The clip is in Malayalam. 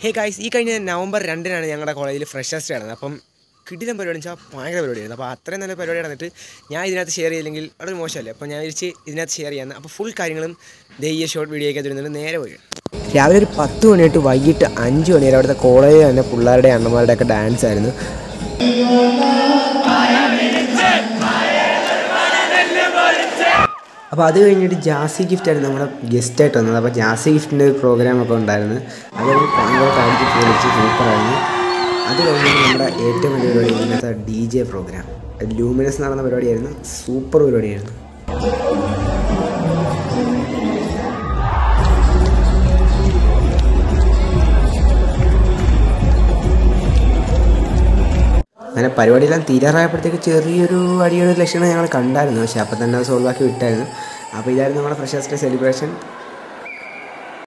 ഹേ ഗായ്സ് ഈ കഴിഞ്ഞ നവംബർ രണ്ടിനാണ് ഞങ്ങളുടെ കോളേജിൽ ഫ്രഷേഴ്സ് ഡേ നടന്നത് അപ്പം കിടിലം പരിപാടി വെച്ചാൽ ഭയങ്കര പരിപാടിയായിരുന്നു അപ്പോൾ അത്രയും നല്ല പരിപാടി നടന്നിട്ട് ഞാൻ ഇതിനകത്ത് ഷെയർ ചെയ്തില്ലെങ്കിൽ വളരെ മോശമല്ലേ അപ്പോൾ ഞാൻ വിളിച്ച് ഇതിനകത്ത് ഷെയർ ചെയ്യാമെന്ന് അപ്പോൾ ഫുൾ കാര്യങ്ങളും ദേ ഈ ഷോർട്ട് വീഡിയോ ഒക്കെ തരുന്നുണ്ട് നേരെ പോയി രാവിലെ ഒരു പത്ത് മണി തൊട്ട് വൈകിട്ട് അഞ്ച് മണി വരെ അവിടുത്തെ കോളേജിൽ തന്നെ പിള്ളേരുടെ അണ്ണന്മാരുടെ ഒക്കെ ഡാൻസ് ആയിരുന്നു അപ്പോൾ അത് കഴിഞ്ഞിട്ട് ജാസി ഗിഫ്റ്റ് ആയിരുന്നു നമ്മുടെ ഗസ്റ്റായിട്ട് വന്നത് അപ്പോൾ ജാസി ഗിഫ്റ്റിൻ്റെ ഒരു പ്രോഗ്രാം ഒക്കെ ഉണ്ടായിരുന്നു അത് ഭയങ്കരമായിട്ട് അടിച്ച് പൊളിച്ച് സൂപ്പറായിരുന്നു അത് കഴിഞ്ഞിട്ട് നമ്മുടെ ഏറ്റവും വലിയ പരിപാടി ഇന്നത്തെ ഡി ജെ പ്രോഗ്രാം ലൂമിനസ് നടന്ന പരിപാടിയായിരുന്നു സൂപ്പർ പരിപാടിയായിരുന്നു അങ്ങനെ പരിപാടിയെല്ലാം തീരാറായപ്പോഴത്തേക്ക് ചെറിയൊരു അടിയുടെ ലക്ഷണം ഞങ്ങൾ കണ്ടായിരുന്നു പക്ഷേ അപ്പോൾ തന്നെ അത് സോൾവ് ആക്കി വിട്ടായിരുന്നു അപ്പോൾ ഇതായിരുന്നു നമ്മുടെ ഫ്രഷേഴ്സ് ഡേ സെലിബ്രേഷൻ